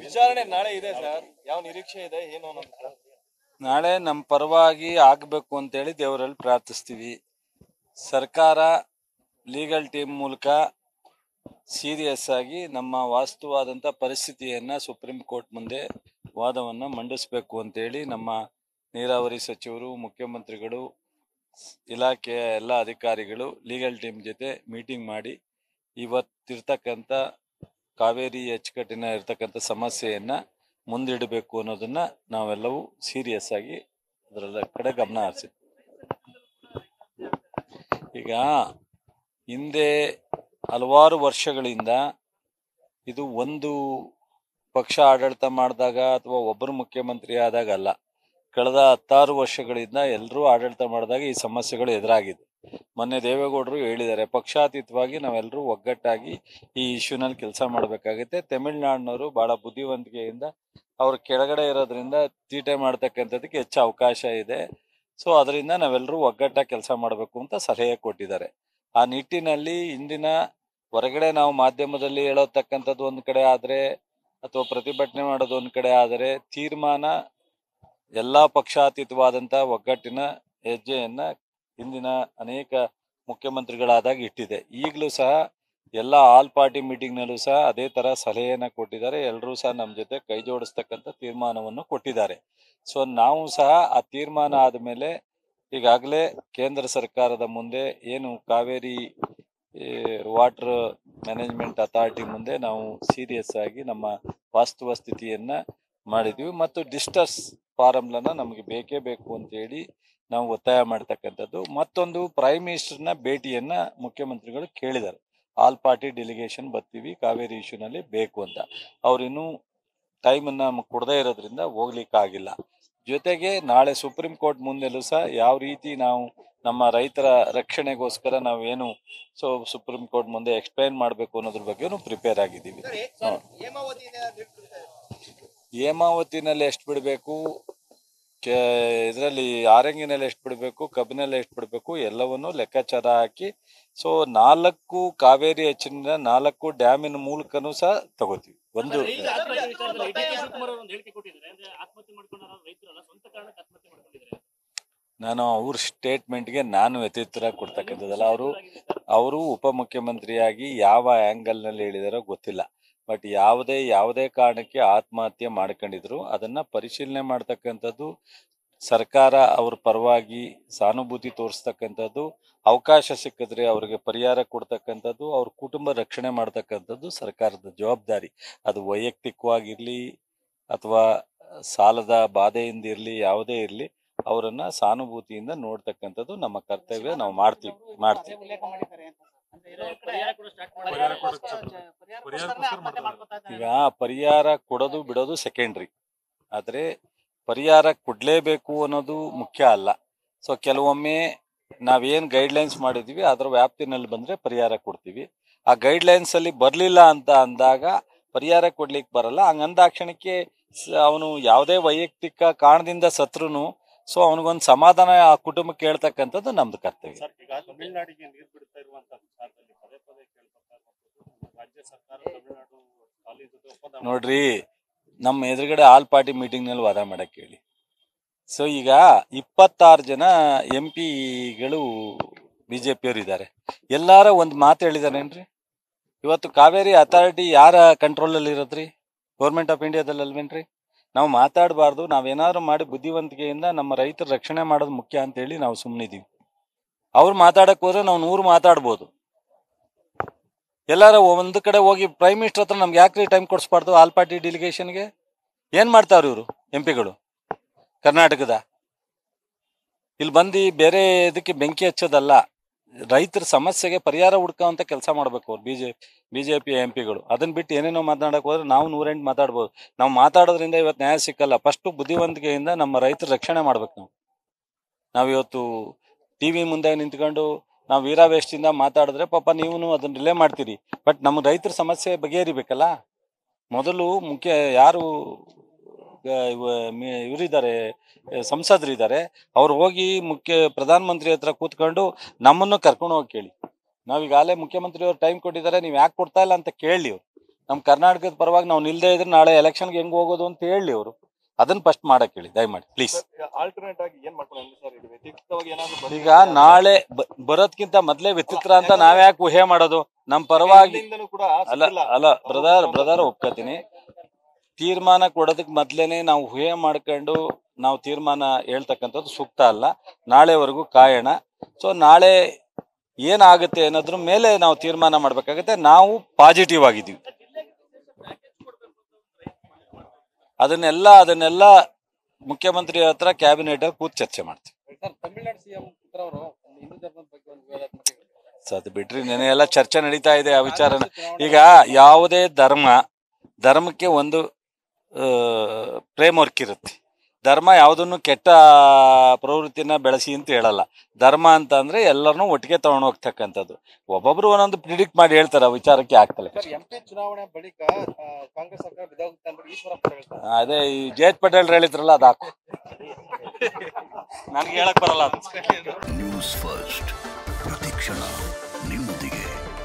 ವಿಚಾರಣೆ ನಾಳೆ ಇದೆ ಸರ್ ಯಾವ ನಿರೀಕ್ಷೆ ಇದೆ ಏನು ಅನ್ನೋದು ಸರ್ ನಾಳೆ ನಮ್ಮ ಪರವಾಗಿ ಆಗಬೇಕು ಅಂತೇಳಿ ದೇವರಲ್ಲಿ ಪ್ರಾರ್ಥಿಸ್ತೀವಿ ಸರ್ಕಾರ ಲೀಗಲ್ ಟೀಮ್ ಮೂಲಕ ಸೀರಿಯಸ್ ಆಗಿ ನಮ್ಮ ವಾಸ್ತವವಾದಂಥ ಪರಿಸ್ಥಿತಿಯನ್ನು ಸುಪ್ರೀಂ ಕೋರ್ಟ್ ಮುಂದೆ ವಾದವನ್ನು ಮಂಡಿಸಬೇಕು ಅಂತೇಳಿ ನಮ್ಮ ನೀರಾವರಿ ಸಚಿವರು ಮುಖ್ಯಮಂತ್ರಿಗಳು ಇಲಾಖೆಯ ಎಲ್ಲ ಅಧಿಕಾರಿಗಳು ಲೀಗಲ್ ಟೀಮ್ ಜೊತೆ ಮೀಟಿಂಗ್ ಮಾಡಿ ಇವತ್ತಿರ್ತಕ್ಕಂಥ ಕಾವೇರಿ ಅಚ್ಚುಕಟ್ಟಿನ ಇರ್ತಕ್ಕಂಥ ಸಮಸ್ಯೆಯನ್ನು ಮುಂದಿಡಬೇಕು ಅನ್ನೋದನ್ನ ನಾವೆಲ್ಲವೂ ಸೀರಿಯಸ್ ಆಗಿ ಅದರ ಕಡೆ ಗಮನ ಹರಿಸಿದ್ವಿ ಈಗ ಹಿಂದೆ ಹಲವಾರು ವರ್ಷಗಳಿಂದ ಇದು ಒಂದು ಪಕ್ಷ ಆಡಳಿತ ಮಾಡಿದಾಗ ಅಥವಾ ಒಬ್ಬರು ಮುಖ್ಯಮಂತ್ರಿ ಆದಾಗ ಅಲ್ಲ ಕಳೆದ ಹತ್ತಾರು ವರ್ಷಗಳಿಂದ ಎಲ್ಲರೂ ಆಡಳಿತ ಮಾಡಿದಾಗ ಈ ಸಮಸ್ಯೆಗಳು ಎದುರಾಗಿದೆ ಮೊನ್ನೆ ದೇವೇಗೌಡರು ಹೇಳಿದ್ದಾರೆ ಪಕ್ಷಾತೀತವಾಗಿ ನಾವೆಲ್ಲರೂ ಒಗ್ಗಟ್ಟಾಗಿ ಈ ಇಶ್ಯೂನಲ್ಲಿ ಕೆಲಸ ಮಾಡಬೇಕಾಗುತ್ತೆ ತಮಿಳ್ನಾಡಿನವರು ಬಹಳ ಬುದ್ಧಿವಂತಿಕೆಯಿಂದ ಅವ್ರ ಕೆಳಗಡೆ ಇರೋದ್ರಿಂದ ತೀಟೆ ಮಾಡ್ತಕ್ಕಂಥದ್ದಕ್ಕೆ ಹೆಚ್ಚು ಅವಕಾಶ ಇದೆ ಸೊ ಅದರಿಂದ ನಾವೆಲ್ಲರೂ ಒಗ್ಗಟ್ಟಾಗಿ ಕೆಲಸ ಮಾಡಬೇಕು ಅಂತ ಸಲಹೆ ಕೊಟ್ಟಿದ್ದಾರೆ ಆ ನಿಟ್ಟಿನಲ್ಲಿ ಇಂದಿನ ಹೊರಗಡೆ ನಾವು ಮಾಧ್ಯಮದಲ್ಲಿ ಹೇಳೋತಕ್ಕಂಥದ್ದು ಒಂದು ಕಡೆ ಆದರೆ ಅಥವಾ ಪ್ರತಿಭಟನೆ ಮಾಡೋದು ಒಂದು ಕಡೆ ಆದರೆ ತೀರ್ಮಾನ ಎಲ್ಲಾ ಪಕ್ಷಾತೀತವಾದಂಥ ಒಗ್ಗಟ್ಟಿನ ಹೆಜ್ಜೆಯನ್ನ ಇಂದಿನ ಅನೇಕ ಮುಖ್ಯಮಂತ್ರಿಗಳಾದಾಗ ಇಟ್ಟಿದೆ ಈಗಲೂ ಸಹ ಎಲ್ಲ ಆಲ್ ಪಾರ್ಟಿ ಮೀಟಿಂಗ್ನಲ್ಲೂ ಸಹ ಅದೇ ತರ ಸಲಹೆಯನ್ನ ಕೊಟ್ಟಿದ್ದಾರೆ ಎಲ್ಲರೂ ಸಹ ನಮ್ಮ ಜೊತೆ ಕೈ ಜೋಡಿಸ್ತಕ್ಕಂಥ ತೀರ್ಮಾನವನ್ನು ಕೊಟ್ಟಿದ್ದಾರೆ ಸೊ ನಾವು ಸಹ ಆ ತೀರ್ಮಾನ ಆದಮೇಲೆ ಈಗಾಗಲೇ ಕೇಂದ್ರ ಸರ್ಕಾರದ ಮುಂದೆ ಏನು ಕಾವೇರಿ ವಾಟರ್ ಮ್ಯಾನೇಜ್ಮೆಂಟ್ ಅಥಾರಿಟಿ ಮುಂದೆ ನಾವು ಸೀರಿಯಸ್ ಆಗಿ ನಮ್ಮ ವಾಸ್ತವ ಸ್ಥಿತಿಯನ್ನ ಮಾಡಿದ್ವಿ ಮತ್ತು ಡಿಸ್ಟರ್ಸ್ ಫಾರಮ್ಲನ್ನ ನಮಗೆ ಬೇಕೇ ಬೇಕು ಅಂತೇಳಿ ನಾವು ಒತ್ತಾಯ ಮಾಡ್ತಕ್ಕಂಥದ್ದು ಮತ್ತೊಂದು ಪ್ರೈಮ್ ಮಿನಿಸ್ಟರ್ನ ಭೇಟಿಯನ್ನ ಮುಖ್ಯಮಂತ್ರಿಗಳು ಕೇಳಿದ್ದಾರೆ ಆಲ್ ಪಾರ್ಟಿ ಡೆಲಿಗೇಷನ್ ಬರ್ತೀವಿ ಕಾವೇರಿ ಇಶ್ಯೂನಲ್ಲಿ ಬೇಕು ಅಂತ ಅವ್ರು ಇನ್ನೂ ಟೈಮನ್ನ ನಮಗೆ ಕೊಡದೇ ಇರೋದ್ರಿಂದ ಹೋಗ್ಲಿಕ್ಕಾಗಿಲ್ಲ ಜೊತೆಗೆ ನಾಳೆ ಸುಪ್ರೀಂ ಕೋರ್ಟ್ ಮುಂದೆಲ್ಲೂ ಸಹ ಯಾವ ರೀತಿ ನಾವು ನಮ್ಮ ರೈತರ ರಕ್ಷಣೆಗೋಸ್ಕರ ನಾವು ಏನು ಸೊ ಸುಪ್ರೀಂ ಕೋರ್ಟ್ ಮುಂದೆ ಎಕ್ಸ್ಪ್ಲೈನ್ ಮಾಡಬೇಕು ಅನ್ನೋದ್ರ ಬಗ್ಗೆನೂ ಪ್ರಿಪೇರ್ ಆಗಿದ್ದೀವಿ ಹ್ಮ್. ಹೇಮಾವತಿನಲ್ಲಿ ಎಷ್ಟು ಬಿಡಬೇಕು ಇದರಲ್ಲಿ ಆರಂಗಿನಲ್ಲಿ ಎಷ್ಟು ಬಿಡಬೇಕು ಕಬ್ಬಿನಲ್ಲಿ ಎಷ್ಟು ಬಿಡಬೇಕು ಎಲ್ಲವನ್ನು ಲೆಕ್ಕಾಚಾರ ಹಾಕಿ ಸೊ ನಾಲ್ಕು ಕಾವೇರಿ ಹೆಚ್ಚಿನ ನಾಲ್ಕು ಡ್ಯಾಮಿನ ಮೂಲಕನೂ ಸಹ ತಗೋತೀವಿ ಒಂದು ಈಗ ಆತ್ಮಹತ್ಯೆ ವಿಚಾರದಲ್ಲಿ ಡಿ ಕೆ ಶಿವಕುಮಾರ್ ಅವರು ಒಂದು ಹೇಳಿಕೆ ಕೊಟ್ಟಿದ್ದಾರೆ ಅಂದ್ರೆ ಆತ್ಮಹತ್ಯೆ ಮಾಡ್ಕೊಂಡಾರ ರೈತರಲ್ಲ ಸ್ವಂತ ಕಾರಣಕ್ಕೆ ಆತ್ಮಹತ್ಯೆ ಮಾಡ್ಕೊಂಡಿದ್ದಾರೆ ನಾನು ಅವ್ರ ಸ್ಟೇಟ್ಮೆಂಟ್ಗೆ ನಾನು ವ್ಯತಿರಿಕ್ತರ ಕೊಡ್ತಕ್ಕಂಥದ್ದಲ್ಲ ಅವರು ಅವರು ಉಪಮುಖ್ಯಮಂತ್ರಿಯಾಗಿ ಯಾವ ಆ್ಯಂಗಲ್ನಲ್ಲಿ ಹೇಳಿದಾರೋ ಗೊತ್ತಿಲ್ಲ ಬಟ್ ಯಾವುದೇ ಯಾವುದೇ ಕಾರಣಕ್ಕೆ ಆತ್ಮಹತ್ಯೆ ಮಾಡ್ಕೊಂಡಿದ್ರು ಅದನ್ನ ಪರಿಶೀಲನೆ ಮಾಡ್ತಕ್ಕಂಥದ್ದು ಸರ್ಕಾರ ಅವ್ರ ಪರವಾಗಿ ಸಾನುಭೂತಿ ತೋರಿಸ್ತಕ್ಕಂಥದ್ದು ಅವಕಾಶ ಸಿಕ್ಕಿದ್ರೆ ಅವ್ರಿಗೆ ಪರಿಹಾರ ಕೊಡ್ತಕ್ಕಂಥದ್ದು ಅವ್ರ ಕುಟುಂಬ ರಕ್ಷಣೆ ಮಾಡ್ತಕ್ಕಂಥದ್ದು ಸರ್ಕಾರದ ಜವಾಬ್ದಾರಿ ಅದು ವೈಯಕ್ತಿಕವಾಗಿರ್ಲಿ ಅಥವಾ ಸಾಲದ ಬಾಧೆಯಿಂದ ಇರಲಿ ಯಾವುದೇ ಇರಲಿ ಅವರನ್ನ ಸಾನುಭೂತಿಯಿಂದ ನೋಡ್ತಕ್ಕಂಥದ್ದು ನಮ್ಮ ಕರ್ತವ್ಯ ನಾವು ಮಾಡ್ತೀವಿ ಮಾಡ್ತೀವಿ ಉಲ್ಲೇಖ ಮಾಡಿದ್ದಾರೆ ಅಂತ ಅಂದ್ರೆ ಇರೋ ಕಡೆ ಪರಿಹಾರ ಕೂಡ ಸ್ಟಾರ್ಟ್ ಪರಿಹಾರ ಮಾಡಿ ಕೊಡ್ಸ್ಕೊ- ಪರಿಹಾರಕ್ಕೋಸ್ಕರನೇ ಆತ್ಮಹತ್ಯೆ ಮಾಡ್ಕೊತಾ ಇದ್ದಾರೆ. ಈಗ ಪರಿಹಾರ ಕೊಡೋದು ಬಿಡೋದು ಸೆಕೆಂಡ್ರಿ ಆದ್ರೆ ಪರಿಹಾರ ಕೊಡ್ಲೇಬೇಕು ಅನ್ನೋದು ಮುಖ್ಯ ಅಲ್ಲ ಸೊ ಕೆಲವೊಮ್ಮೆ ನಾವೇನ್ ಗೈಡ್ಲೈನ್ಸ್ ಮಾಡಿದೀವಿ ಅದರ ವ್ಯಾಪ್ತಿನಲ್ಲಿ ಬಂದ್ರೆ ಪರಿಹಾರ ಕೊಡ್ತೀವಿ ಆ ಗೈಡ್ಲೈನ್ಸ್ ಅಲ್ಲಿ ಬರ್ಲಿಲ್ಲ ಅಂತ ಅಂದಾಗ ಪರಿಹಾರ ಕೊಡ್ಲಿಕ್ಕೆ ಬರಲ್ಲ ಹಂಗಂದಾಕ್ಷಣಕ್ಕೆ ಅವನು ಯಾವುದೇ ವೈಯಕ್ತಿಕ ಕಾರಣದಿಂದ ಸತ್ರುನು ಸೊ ಅವನಿಗೊಂದು ಸಮಾಧಾನ ಆ ಕುಟುಂಬಕ್ಕೆ ಹೇಳ್ತಕ್ಕಂಥದ್ದು ನಮ್ದು ಕರ್ತವ್ಯ ಸರ್ ಈಗ ತಮಿಳುನಾಡಿಗೆ ನೀರು ಬಿಡ್ತಾ ಇರುವಂತ ವಿಚಾರದಲ್ಲಿ ಪದೇ ಪದೇ ಕೇಳ್ಕೊತಾ ಇರುವಂತದ್ದು ರಾಜ್ಯ ಸರ್ಕಾರ ತಮಿಳುನಾಡು ಕಾಲೇಜ್ ಜೊತೆ ಒಪ್ಪಂದ ನೋಡ್ರಿ ನಮ್ಮ ಎದುರುಗಡೆ ಆಲ್ ಪಾರ್ಟಿ ಮೀಟಿಂಗ್ ನಲ್ಲಿ ವಾದ ಮಾಡಕ್ ಹೇಳಿ ಸೊ ಈಗ ಇಪ್ಪತ್ತಾರು ಜನ ಎಂ ಪಿಗಳು ಬಿಜೆಪಿಯವರು ಇದ್ದಾರೆ ಎಲ್ಲಾರ ಒಂದ್ ಮಾತು ಹೇಳಿದಾರೇನ್ರಿ ಇವತ್ತು ಕಾವೇರಿ ಅಥಾರಿಟಿ ಯಾರ ಕಂಟ್ರೋಲ್ ಅಲ್ಲಿ ಇರೋದ್ರಿ ಗೌರ್ಮೆಂಟ್ ಆಫ್ ಇಂಡಿಯಾದಲ್ಲಿ ಅಲ್ವೇನ್ರಿ ನಾವು ಮಾತಾಡಬಾರ್ದು ನಾವೇನಾದ್ರು ಮಾಡಿ ಬುದ್ಧಿವಂತಿಕೆಯಿಂದ ನಮ್ಮ ರೈತರ ರಕ್ಷಣೆ ಮಾಡೋದು ಮುಖ್ಯ ಅಂತ ಹೇಳಿ ನಾವು ಸುಮ್ಮನಿದೀವಿ ಅವ್ರು ಮಾತಾಡಕ್ ಹೋದ್ರೆ ನಾವು ನೂರು ಮಾತಾಡ್ಬೋದು ಎಲ್ಲಾರ ಒಂದು ಕಡೆ ಹೋಗಿ ಪ್ರೈಮ್ ಮಿನಿಸ್ಟರ್ ಹತ್ರ ನಮ್ಗೆ ಯಾಕ್ರಿ ಟೈಮ್ ಕೊಡಿಸ್ಬಾರ್ದು ಆಲ್ ಪಾರ್ಟಿ ಡೆಲಿಗೇಷನ್ಗೆ ಏನ್ ಮಾಡ್ತಾವ್ರಿ ಇವರು ಎಂ ಪಿಗಳು ಕರ್ನಾಟಕದ ಇಲ್ಲಿ ಬಂದು ಬೇರೆ ಇದಕ್ಕೆ ಬೆಂಕಿ ಹಚ್ಚೋದಲ್ಲ ರೈತರ ಸಮಸ್ಯೆಗೆ ಪರಿಹಾರ ಹುಡ್ಕೋಂತ ಕೆಲಸ ಮಾಡ್ಬೇಕು ಅವ್ರು ಬಿಜೆ ಬಿಜೆಪಿ ಎಂ ಪಿಗಳು ಅದನ್ನ ಬಿಟ್ಟು ಏನೇನೋ ಮಾತನಾಡಕ್ ಹೋದ್ರೆ ನಾವು ನೂರೆಂಟು ಮಾತಾಡ್ಬೋದು ನಾವು ಮಾತಾಡೋದ್ರಿಂದ ಇವತ್ತು ನ್ಯಾಯ ಸಿಕ್ಕಲ್ಲ ಫಸ್ಟ್ ಬುದ್ಧಿವಂತಿಕೆಯಿಂದ ನಮ್ಮ ರೈತರ ರಕ್ಷಣೆ ಮಾಡ್ಬೇಕು ನಾವು ನಾವಿವತ್ತು ಟಿವಿ ಮುಂದೆ ನಿಂತ್ಕೊಂಡು ನಾವು ವೀರಾವೇಶದಿಂದ ಮಾತಾಡಿದ್ರೆ ಪಾಪ ನೀವು ಅದನ್ನ ರಿಲೇ ಮಾಡ್ತೀರಿ ಬಟ್ ನಮ್ಮ ರೈತರ ಸಮಸ್ಯೆ ಬಗೆಹರಿಬೇಕಲ್ಲ ಮೊದಲು ಮುಖ್ಯ ಯಾರು ಇವರಿದ್ದಾರೆ ಸಂಸದರಿದ್ದಾರೆ ಅವ್ರು ಹೋಗಿ ಮುಖ್ಯ ಪ್ರಧಾನ ಮಂತ್ರಿ ಹತ್ರ ಕೂತ್ಕೊಂಡು ನಮ್ಮನ್ನು ಕರ್ಕೊಂಡು ಹೋಗಿ ಕೇಳಿ ನಾವೀಗಾಗಲೇ ಮುಖ್ಯಮಂತ್ರಿ ಅವ್ರು ಟೈಮ್ ಕೊಟ್ಟಿದ್ದಾರೆ ನೀವು ಯಾಕೆ ಕೊಡ್ತಾ ಇಲ್ಲ ಅಂತ ಕೇಳಿ ಅವ್ರು ನಮ್ಮ ಕರ್ನಾಟಕದ ಪರವಾಗಿ ನಾವು ನಿಲ್ದೇ ಇದ್ರೆ ನಾಳೆ ಎಲೆಕ್ಷನ್ಗೆ ಹೆಂಗ್ ಹೋಗೋದು ಅಂತ ಹೇಳಿ ಅವರು ಅದನ್ನ ಫಸ್ಟ್ ಮಾಡಕ್ ಹೇಳಿ ದಯಮಾಡಿ ಪ್ಲೀಸ್ ಆಲ್ಟರ್ನೇಟ್ ಆಗಿ ಏನ್ ಮಾಡ್ಕೊಂಡು ಸರ್ ಇದು ವ್ಯತಿರಿಕ್ತವಾಗಿ ಏನಾದ್ರು ಬಂದಿದೆ? ಈಗ ನಾಳೆ ಬ- ಬರೋದ್ಕಿಂತ ಮೊದ್ಲೇ ವಿಚಿತ್ರ ಅಂತ ನಾವ್ಯಾಕೆ ಊಹೆ ಮಾಡೋದು ನಮ್ಮ ಪರವಾಗಿ ಹಿಂದಿಂದನೂ ಕೂಡ ಅಲ್ಲ ಸಿಕ್ಕಿಲ್ಲ. ಅಲ್ಲ ಬ್ರದರ್ ಬ್ರದರ್ ಒಪ್ಕೋತೀನಿ ತೀರ್ಮಾನ ಕೊಡೋದಕ್ಕೆ ಮೊದ್ಲೇನೆ ನಾವು ಊಹೆ ಮಾಡ್ಕೊಂಡು ನಾವು ತೀರ್ಮಾನ ಹೇಳ್ತಕ್ಕಂಥದ್ದು ಸೂಕ್ತ ಅಲ್ಲ ನಾಳೆವರೆಗೂ ಕಾಯೋಣ ಸೊ ನಾಳೆ ಏನಾಗುತ್ತೆ ಅನ್ನೋದ್ರ ಮೇಲೆ ನಾವು ತೀರ್ಮಾನ ಮಾಡ್ಬೇಕಾಗತ್ತೆ ನಾವು ಪಾಸಿಟಿವ್ ಆಗಿದ್ದೀವಿ ಅದನ್ನೆಲ್ಲ ಅದನ್ನೆಲ್ಲ ಮುಖ್ಯಮಂತ್ರಿ ಹತ್ರ ಕ್ಯಾಬಿನೆಟ್ ಕೂತ್ ಚರ್ಚೆ ಮಾಡ್ತೀವಿ ಸರ್ ತಮಿಳ್ನಾಡು ಸಿಎಂ ಪುತ್ರ ಅವರು ಹಿಂದೂ ಧರ್ಮದ ಬಗ್ಗೆ ಒಂದು ವಿವಾದಾತ್ಮಕ ಸೊ ಅದು ಬಿಟ್ರಿ ನೆನೆ ಎಲ್ಲ ಚರ್ಚೆ ನಡೀತಾ ಇದೆ ಆ ವಿಚಾರನ ಈಗ ಯಾವುದೇ ಧರ್ಮ ಧರ್ಮಕ್ಕೆ ಒಂದು ಫ್ರೇಮ್ ವರ್ಕ್ ಇರುತ್ತೆ ಧರ್ಮ ಯಾವುದನ್ನು ಕೆಟ್ಟ ಪ್ರವೃತ್ತಿನ ಬೆಳೆಸಿ ಅಂತ ಹೇಳಲ್ಲ ಧರ್ಮ ಅಂತ ಅಂದ್ರೆ ಎಲ್ಲರನ್ನೂ ಒಟ್ಟಿಗೆ ತಗೊಂಡು ಹೋಗ್ತಕ್ಕಂಥದ್ದು ಒಬ್ಬೊಬ್ರು ಒಂದೊಂದು ಪ್ರಿಡಿಕ್ಟ್ ಮಾಡಿ ಹೇಳ್ತಾರೆ ಆ ವಿಚಾರಕ್ಕೆ ಆಗ್ತಲ್ಲ ಸರ್ ಎಂಪಿ ಚುನಾವಣೆ ಬಳಿಕ ಆ, ಕಾಂಗ್ರೆಸ್ ಸರ್ಕಾರ ಬಿದ್ದೋಗುತ್ತೆ ಅಂದ್ಬಿಟ್ಟು ಈಶ್ವರಪ್ಪ ಹೇಳ್ತಾರೆ ಅದೇ ಈ ಜಯತ್ ಪಟೇಲ್ ಹೇಳಿದ್ರಲ್ಲ ಅದು ಹಾಕು ನನಗೆ ಹೇಳಕ್ ಬರಲ್ಲ ಅದು ನ್ಯೂಸ್ ಫಸ್ಟ್ ಪ್ರತಿಕ್ಷಣ ನಿಮ್ಮೊಂದಿಗೆ